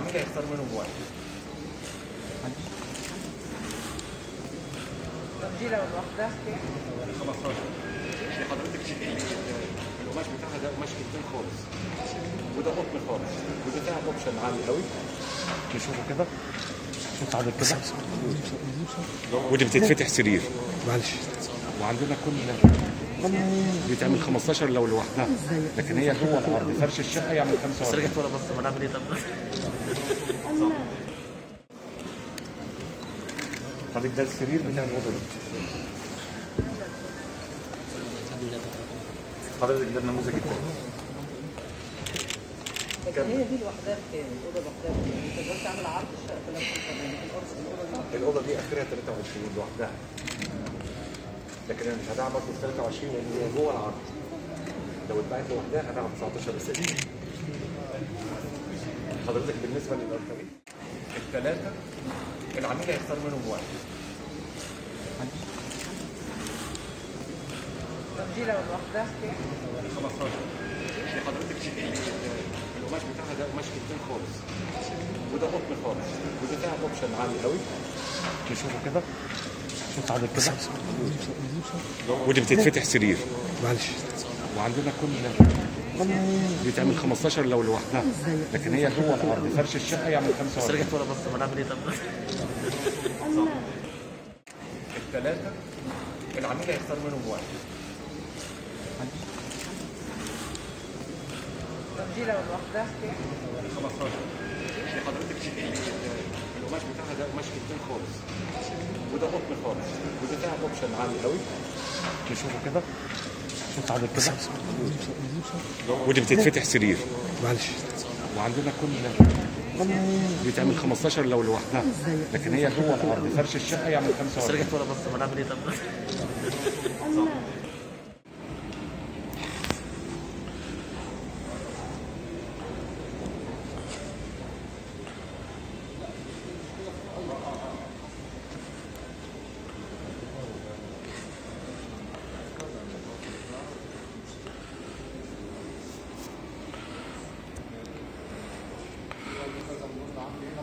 العميل هيختار منهم واحد طب دي لو لوحدها كام؟ 15 دي حضرتك شوفي القماش بتاعها ده قماش كتير خالص وده قطن خالص وده فيها اوبشن عالي قوي نشوفه كده شوف حضرتك كده ودي بتتفتح سرير معلش وعندنا كل بيتعمل 15 لو لوحدها لكن هي جوه الارض فرش الشقه يعمل 45 رجعت ورا بس ما نعمل ايه طب حضرتك ده السرير بتاع الاوضه دي حضرتك ده النموذج الثاني لكن هي دي لوحدها بكام؟ الأوضة لوحدها بكام؟ أنت دلوقتي عامل عرض الشقة كلها ب 85 الأرض الأوضة دي الاوضه دي اخرها 23 لوحدها لكن انا مش هدعم برضه 23 لان هي جوه العرض لو اتباعت لوحدها هدعم 19 بس حضرتك بالنسبه للارقام الثلاثه العميل هيختار منهم واحد طب دي لو لوحدها كام؟ 15 دي حضرتك شوفي القماش بتاعها ده قماش كتير خالص وده قطن خالص وده فيها اوبشن عالي قوي نشوفه كده شوف حضرتك كده ودي بتتفتح سرير معلش وعندنا كل بيتعمل 15 لو لوحدها لكن هي جوه الارض فرش الشقه يعمل 45 رجعت ورا بس ما نعمل ايه طب الثلاثه العميل هيختار منهم واحد طب دي لو لوحدها كام؟ 15 دي حضرتك شوفي القماش بتاعها ده قماش كتير خالص وده قطن خالص وده فيها اوبشن عالي قوي نشوفه كده شوف حضرتك كده ودي بتتفتح سرير معلش وعندنا كل بيتعمل 15 لو لوحدها لكن هي جوه الارض فرش الشقه يعمل 45 رجعت ورا بس ما نعمل ايه طب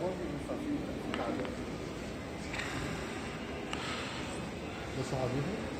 بص حبيبي